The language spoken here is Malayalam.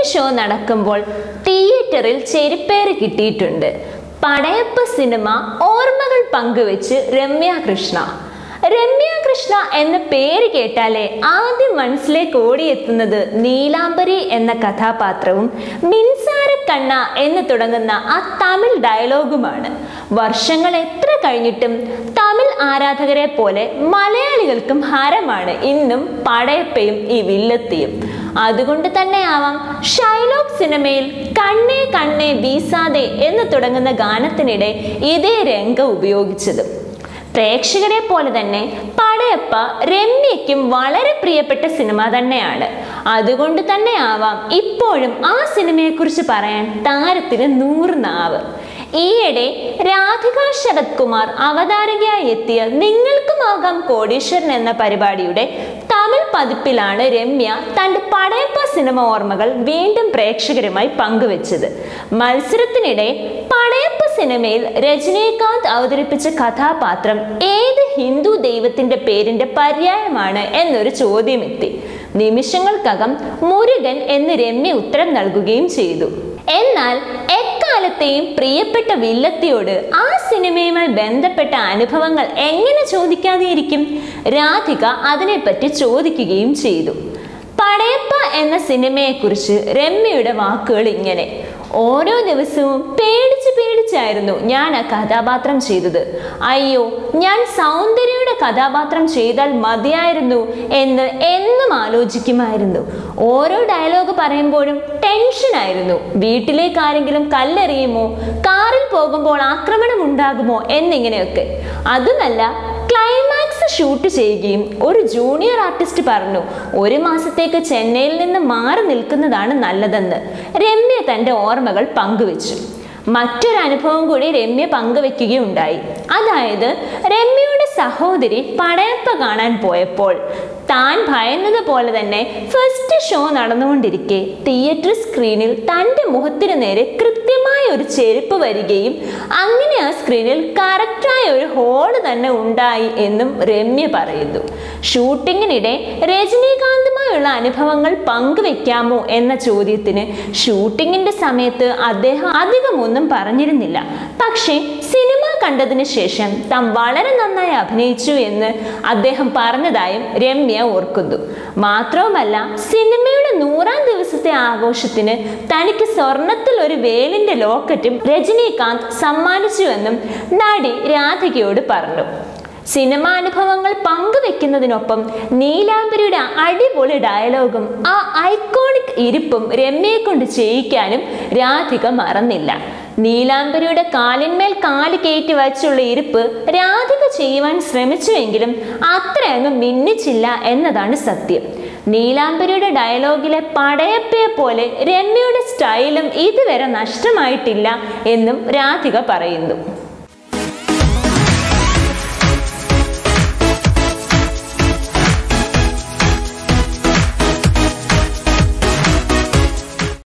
ഷോ നടക്കുമ്പോൾ തിയേറ്ററിൽ ചെരിപ്പേര് കിട്ടിയിട്ടുണ്ട് പടയപ്പ സിനിമ ഓർമ്മകൾ പങ്കുവെച്ച് രമ്യ കൃഷ്ണ രമ്യ കൃഷ്ണ എന്ന പേര് കേട്ടാലേ ആദ്യം മനസ്സിലേക്ക് ഓടിയെത്തുന്നത് നീലാംബരി എന്ന കഥാപാത്രവും മിൻസാര കണ്ണ എന്ന് തുടങ്ങുന്ന ആ തമിഴ് ഡയലോഗുമാണ് വർഷങ്ങൾ എത്ര കഴിഞ്ഞിട്ടും തമിഴ് ആരാധകരെ പോലെ മലയാളികൾക്കും ഹരമാണ് ഇന്നും പടയപ്പയും ഈ വില്ലത്തിയും അതുകൊണ്ട് തന്നെയാവാം ഷൈലോക്ക് സിനിമയിൽ കണ്ണേ കണ്ണേ വീസാതെ എന്ന് തുടങ്ങുന്ന ഗാനത്തിനിടെ ഇതേ രംഗം ഉപയോഗിച്ചത് പ്രേക്ഷകരെ പോലെ തന്നെ പടയപ്പ രമ്യയ്ക്കും വളരെ പ്രിയപ്പെട്ട സിനിമ തന്നെയാണ് അതുകൊണ്ട് തന്നെ ആവാം ഇപ്പോഴും ആ സിനിമയെക്കുറിച്ച് പറയാൻ താരത്തിന് നൂറ് നാവ് ഈയിടെ രാധിക ശരത് കുമാർ അവതാരകയായി എത്തിയ നിങ്ങൾക്കുമാകാം കോടീശ്വരൻ എന്ന പരിപാടിയുടെ തമിഴ് പതിപ്പിലാണ് രമ്യ തന്റെ പടയപ്പ സിനിമ ഓർമ്മകൾ വീണ്ടും പ്രേക്ഷകരുമായി പങ്കുവച്ചത് മത്സരത്തിനിടെ പടയപ്പ സിനിമയിൽ രജനീകാന്ത് അവതരിപ്പിച്ച കഥാപാത്രം ഏത് ഹിന്ദു ദൈവത്തിന്റെ പേരിന്റെ പര്യായമാണ് എന്നൊരു ചോദ്യമെത്തി നിമിഷങ്ങൾക്കകം മുരുകൻ എന്ന് രമ്യ ഉത്തരം നൽകുകയും ചെയ്തു എന്നാൽ എക്കാലത്തെയും പ്രിയപ്പെട്ട വില്ലത്തിയോട് ആ സിനിമയുമായി ബന്ധപ്പെട്ട അനുഭവങ്ങൾ എങ്ങനെ ചോദിക്കാതെയിരിക്കും രാധിക അതിനെപ്പറ്റി ചോദിക്കുകയും ചെയ്തു പടയപ്പ എന്ന സിനിമയെക്കുറിച്ച് രമ്യയുടെ വാക്കുകൾ ഇങ്ങനെ ഓരോ ദിവസവും പേടിച്ച് പേടിച്ചായിരുന്നു ഞാൻ ആ കഥാപാത്രം ചെയ്തത് അയ്യോ ഞാൻ സൗന്ദര്യയുടെ കഥാപാത്രം ചെയ്താൽ മതിയായിരുന്നു എന്ന് എന്നും ആലോചിക്കുമായിരുന്നു ഓരോ ഡയലോഗ് പറയുമ്പോഴും ടെൻഷനായിരുന്നു വീട്ടിലേക്ക് ആരെങ്കിലും കല്ലെറിയുമോ കാറിൽ പോകുമ്പോൾ ആക്രമണം ഉണ്ടാകുമോ എന്നിങ്ങനെയൊക്കെ അതുമല്ല ക്ലൈമാക്സ് ഷൂട്ട് ചെയ്യുകയും ഒരു ജൂനിയർ ആർട്ടിസ്റ്റ് പറഞ്ഞു ഒരു മാസത്തേക്ക് ചെന്നൈയിൽ നിന്ന് മാറി നിൽക്കുന്നതാണ് നല്ലതെന്ന് രമ്യ തൻ്റെ ഓർമ്മകൾ പങ്കുവച്ചു മറ്റൊരു അനുഭവം കൂടി രമ്യ പങ്കുവെക്കുകയുണ്ടായി അതായത് രമ്യയുടെ സഹോദരി പടയപ്പ കാണാൻ പോയപ്പോൾ താൻ ഭയന്നത് പോലെ തന്നെ ഫസ്റ്റ് ഷോ നടന്നുകൊണ്ടിരിക്കെ തിയേറ്റർ സ്ക്രീനിൽ തൻ്റെ മുഖത്തിന് നേരെ കൃത്യമായ ഒരു ചെരുപ്പ് വരികയും അങ്ങനെ ആ സ്ക്രീനിൽ കറക്റ്റായ ഒരു ഹോള് തന്നെ ഉണ്ടായി എന്നും രമ്യ പറയുന്നു ഷൂട്ടിങ്ങിനിടെ രജനീകാന്തുമായുള്ള അനുഭവങ്ങൾ പങ്കുവെക്കാമോ എന്ന ചോദ്യത്തിന് ഷൂട്ടിങ്ങിന്റെ സമയത്ത് അദ്ദേഹം അധികമൊന്നും പറഞ്ഞിരുന്നില്ല പക്ഷേ സിനിമ കണ്ടതിന് ശേഷം താൻ വളരെ നന്നായി അഭിനയിച്ചു എന്ന് അദ്ദേഹം പറഞ്ഞതായും രമ്യ ഓർക്കുന്നു മാത്രവുമല്ല സിനിമയുടെ നൂറാം ദിവസത്തെ ആഘോഷത്തിന് തനിക്ക് സ്വർണത്തിൽ ഒരു വേലിന്റെ ലോക്കറ്റും രജനീകാന്ത് സമ്മാനിച്ചുവെന്നും നടി രാധികയോട് പറഞ്ഞു സിനിമാനുഭവങ്ങൾ പങ്കുവെക്കുന്നതിനൊപ്പം നീലാംബരിയുടെ അടിപൊളി ഡയലോഗും ആ ഐക്കോണിക് ഇരിപ്പും രമ്യയെ കൊണ്ട് ചെയ്യിക്കാനും രാധിക മറന്നില്ല നീലാംബരിയുടെ കാലിന്മേൽ കാല് കയറ്റി വച്ചുള്ള ഇരിപ്പ് രാധിക ചെയ്യുവാൻ ശ്രമിച്ചുവെങ്കിലും അത്രയങ്ങ് മിന്നിച്ചില്ല എന്നതാണ് സത്യം നീലാംബരിയുടെ ഡയലോഗിലെ പടയപ്പയെ പോലെ രമ്യയുടെ സ്റ്റൈലും ഇതുവരെ നഷ്ടമായിട്ടില്ല എന്നും രാധിക പറയുന്നു